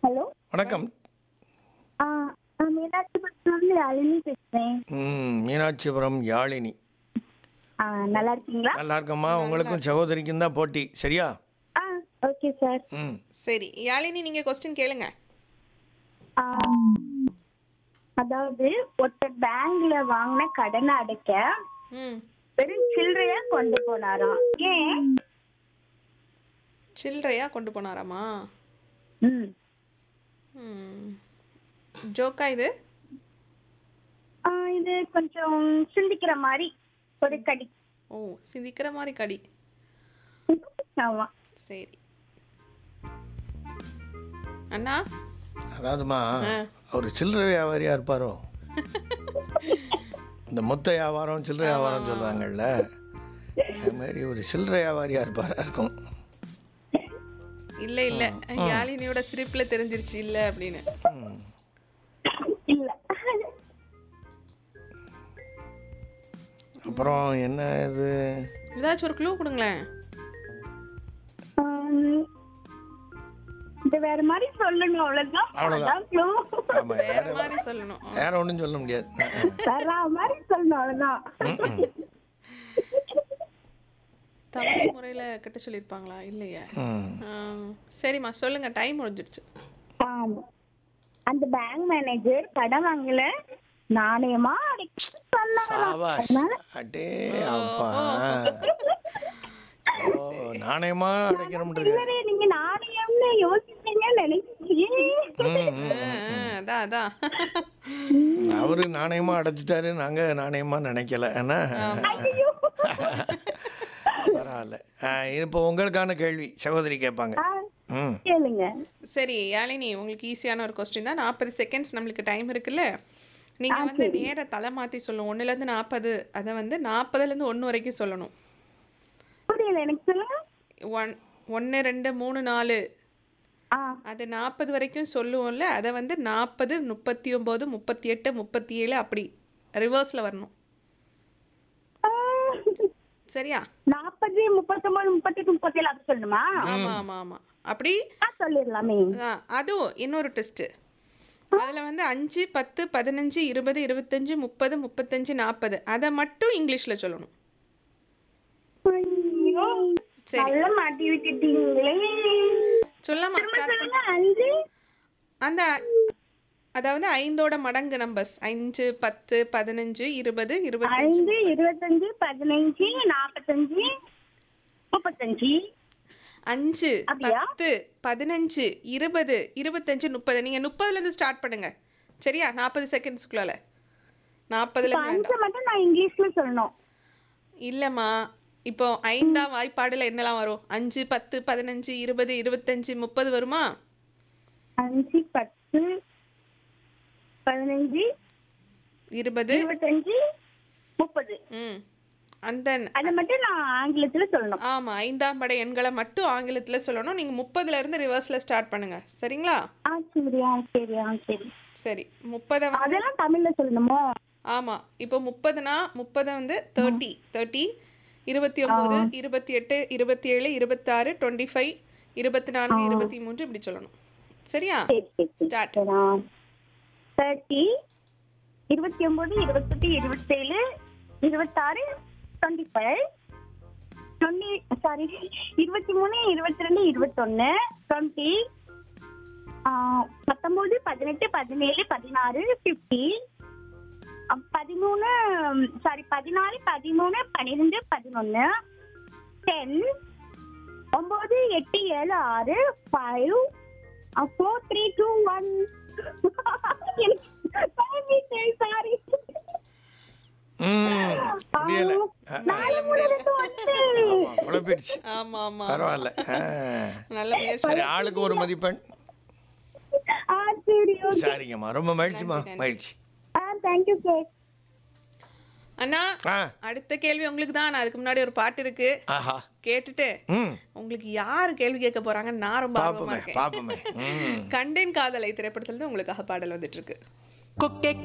Hello வணக்கம் ஆ நான் மீனாட்சிபுரத்துலேருந்து யாழினி பேசுகிறேன் ம் மீனாட்சிபுரம் யாழினி ஆ நல்லா இருக்கீங்களா நல்லா இருக்கம்மா உங்களுக்கும் சகோதரிக்கும் தான் போட்டி சரியா ஆ ஓகே சார் ம் சரி யாழினி நீங்க கொஸ்டின் கேளுங்க ஆ, அதாவது ஒருத்தர் பேங்க்ல வாங்கின கடனை அடைக்க ம் வெறும் சில்லறையா கொண்டு போனாராம் ஏன் சில்லறையா கொண்டு போனாராமா ம் ம் ஜோக்கா இது ஆ, இது கொஞ்சம் சிந்திக்கிற மாதிரி ஒரு கடி ஓ சிந்திக்கிற மாதிரி கடி ஆமா சரி அண்ணா அதாவதுமா ஆ. அவர் சில்லறை வியாபாரியா இருப்பாரோ இந்த மொத்த வியாபாரம் சில்லறை வியாபாரம் சொல்லுவாங்கல்ல அது மாதிரி ஒரு சில்லறை வியாபாரியா இருப்பாரா இருக்கும் இல்ல இல்ல யாழினியோட சிரிப்புல தெரிஞ்சிருச்சு இல்ல அப்படின்னு ம். இல்ல அப்புறம் என்ன இது ஏதாச்சும் ஒரு க்ளூ கொடுங்களேன் ஆம், இது வேற மாதிரி சொல்லணும் அவ்வளவுதான் அவ்வளவுதான். அதான் clue. ஆமா வேற மாதிரி சொல்லணும் வேற ஒன்றும் சொல்ல முடியாது வேற மாதிரி சொல்லணும் அவ்வளவுதான் ம், ம். தமிழ் முறையில கட்ட சொல்லியிருப்பாங்களா இல்லையா ம். ஆ, சரிம்மா சொல்லுங்க டைம் முடிஞ்சிருச்சு ஆமா. அந்த பேங்க் மேனேஜர் கடன் வாங்கல நாணயமா அடைக்க சொன்னாங்களாம். சாபாஷ் அதனால அடே அப்பா ஓ நாணயமா அடைக்கணும் இருக்கு இல்லவே நீங்க நாணயம்னு யோசிச்சீங்கன்னு நினைச்சீங்க ம், ம். ஆ, ஆ, அதான் அதான் அவரு நாணயமா அடைச்சிட்டாரு நாங்க நாணயமா நினைக்கல என்ன பரவாயில்ல ஆ, இப்போ உங்களுக்கான கேள்வி சகோதரி கேட்பாங்க ஆ, ம் கேளுங்க சரி யாழினி உங்களுக்கு ஈஸியான ஒரு கொஸ்டின் தான் நாற்பது செகண்ட்ஸ் நம்மளுக்கு டைம் இருக்குல்ல நீங்க வந்து நேர தலை மாத்தி சொல்லணும் ஒண்ணுல இருந்து நாற்பது அதை வந்து நாற்பதுல இருந்து ஒன்று வரைக்கும் சொல்லணும் புரியல எனக்கு சொல்லுங்க ஒன் ஒன்று ரெண்டு மூணு நாலு ஆ அது நாற்பது வரைக்கும் சொல்லுவோம்ல அதை வந்து நாற்பது முப்பத்தி ஒம்பது முப்பத்தி எட்டு முப்பத்தி ஏழு அப்படி ரிவர்ஸில் வரணும் சரியா நாற்பது முப்பத்தொன்பது முப்பத்தெட்டு முப்பத்தேழு அப்படி சொல்லணுமா ஆமா ஆமா ஆமா அப்படி ஆ சொல்லிடலாமே ஆ, அதுவும் இன்னொரு டெஸ்ட்டு அதில் வந்து அஞ்சு பத்து பதினஞ்சு இருபது இருபத்தஞ்சு முப்பது முப்பத்தஞ்சு நாற்பது அதை மட்டும் இங்கிலீஷில் சொல்லணும் ஐயோ, சரி. நல்லா மாட்டி விட்டுட்டீங்களே சொல்லாமா திரும்ப ஸ்டார்ட் சொல்லுங்க அஞ்சு அந்த அதாவது ஐந்தோட மடங்கு நம்பர்ஸ் அஞ்சு பத்து பதினஞ்சு இருபது இருபத்தஞ்சு ஐந்து இருபத்தஞ்சு பதினஞ்சு நாற்பத்தஞ்சு முப்பத்தஞ்சு அஞ்சு அப்படியா? பத்து பதினஞ்சு இருபது இருபத்தஞ்சு முப்பது நீங்கள் முப்பதுலேருந்து ஸ்டார்ட் பண்ணுங்க சரியா நாற்பது செகண்ட்ஸ்க்குள்ளால நாற்பதுல இப்ப அஞ்சு மட்டும் நான் இங்கிலீஷ்ல சொல்லணும் இல்லைம்மா இப்போ ஐந்தாம் வாய்ப்பாடுல என்னலாம் வரும் அஞ்சு பத்து பதினஞ்சு இருபது இருபத்தஞ்சு முப்பது வருமா அஞ்சு பத்து பதினஞ்சு இருபது இருபத்தஞ்சு முப்பது ம் அந்த அதை மட்டும் நான் ஆங்கிலத்துல சொல்லணும் ஆமா ஐந்தாம் படை எண்களை மட்டும் ஆங்கிலத்துல சொல்லணும் நீங்க முப்பதுல இருந்து ரிவர்ஸ்ல ஸ்டார்ட் பண்ணுங்க சரிங்களா ஆ சரியா சரியா சரி சரி முப்பதை வந்து அதெல்லாம் தமிழ்ல சொல்லணுமோ ஆமா இப்போ முப்பதுனா முப்பதை வந்து தேர்ட்டி தேர்ட்டி இருபத்தி ஒம்பது இருபத்தி எட்டு இருபத்தி ஏழு இருபத்தாறு டுவெண்ட்டி ஃபைவ் இருபத்தி நான்கு இருபத்தி மூன்று இப்படி சொல்லணும் சரியா சரி சரி ஸ்டார்ட் தேர்ட்டி இருபத்தி ஒன்பது இருபத்தெட்டு இருபத்தேழு இருபத்தாறு டுவெண்ட்டி ஃபைவ் டுவெண்ட்டி சாரி இருபத்தி மூணு இருபத்தி ரெண்டு இருபத்தொன்னு டுவெண்ட்டி பத்தொன்பது பதினெட்டு பதினேழு பதினாறு ஃபிஃப்டி பதிமூணு சாரி பதினாலு பதிமூணு பன்னிரெண்டு பதினொன்று டென் ஒம்பது எட்டு ஏழு ஆறு five four three two one sorry ம் முடியல ஆ, நாலு மூணு ரெண்டு ஒன்று ஆமா குழப்பிடுச்சு ஆமா ஆமா பரவாயில்ல ஆ. நல்ல முயற்சி சரி ஆளுக்கு ஒரு மதிப்பெண் ஆ சரி ஓகே சரிங்கம்மா ரொம்ப மகிழ்ச்சிம்மா மகிழ்ச்சி ஆ தேங்க்யூ சார் அண்ணா ஆ அடுத்த கேள்வி உங்களுக்கு தான் நான் அதுக்கு முன்னாடி ஒரு பாட்டு இருக்கு ஆஹா கேட்டுட்டு ம் உங்களுக்கு யார் கேள்வி கேட்க போறாங்கன்னு நான் ரொம்ப ஆர்வமா பாப்போமே இருக்கேன் பாப்போமே ம் கண்டேன் காதலை திரைப்படத்துல இருந்து உங்களுக்காக பாடல் வந்துட்டு இருக்கு கொக்கே